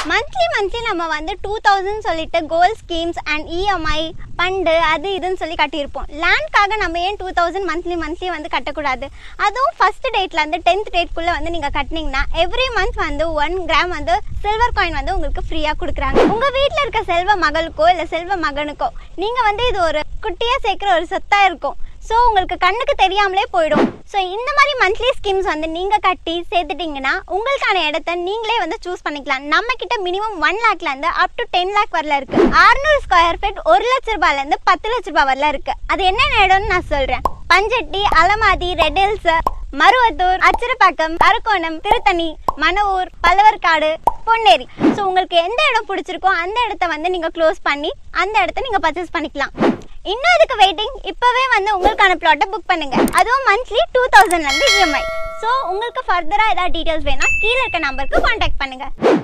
monthly monthly நம்ம வந்து two thousand சொல்லிட்டு கோல் ஸ்கீம்ஸ் அண்ட் இஎம்ஐ பண்டு அது இதுன்னு சொல்லி கட்டியிருப்போம் லேண்ட்காக நம்ம ஏன் டூ தௌசண்ட் மந்த்லி மந்த்லி வந்து கட்டக்கூடாது அதுவும் ஃபர்ஸ்ட் டேட்ல இருந்து டென்த் டேட்குள்ளே வந்து நீங்கள் கட்டினீங்கன்னா எவ்ரி மந்த் வந்து ஒன் கிராம் வந்து சில்வர் காயின் வந்து உங்களுக்கு ஃப்ரீயாக கொடுக்குறாங்க உங்கள் வீட்டில் இருக்க செல்வ மகளுக்கோ இல்லை செல்வ மகனுக்கோ நீங்கள் வந்து இது ஒரு குட்டியாக சேர்க்குற ஒரு சொத்தாக இருக்கும் ஸோ உங்களுக்கு கண்ணுக்கு தெரியாமலே போயிடும் ஸோ இந்த மாதிரி மந்த்லி ஸ்கீம்ஸ் வந்து நீங்கள் கட்டி சேர்த்துட்டீங்கன்னா உங்களுக்கான இடத்த நீங்களே வந்து சூஸ் பண்ணிக்கலாம் நம்ம கிட்ட மினிமம் ஒன் லேக்லேருந்து அப் டு டென் லேக் வரல இருக்கு அறுநூறு ஸ்கொயர் ஃபீட் ஒரு லட்ச ரூபாயிலேருந்து பத்து லட்ச ரூபாய் வரல இருக்கு அது என்னென்ன இடம்னு நான் சொல்கிறேன் Panjetty Alamathi Red Hills Maruvathur Acharapakkam Arakkonam Tiruttani Manavur Pallavarkadu Ponneri so உங்களுக்கு எந்த இடம் பிடிச்சிருக்கோ அந்த இடத்த வந்து நீங்கள் க்ளோஸ் பண்ணி அந்த இடத்த நீங்கள் பர்ச்சேஸ் பண்ணிக்கலாம் இன்னும் அதுக்கு வெயிட்டிங் இப்போவே வந்து உங்களுக்கான ப்ளாட்டை புக் பண்ணுங்க அதுவும் மந்த்லி டூ தௌசண்ட்லேருந்து இஎம்ஐ ஸோ உங்களுக்கு ஃபர்தராக ஏதாவது டீட்டெயில்ஸ் வேணா கீழே இருக்க நம்பருக்கு காண்டாக்ட் பண்ணுங்க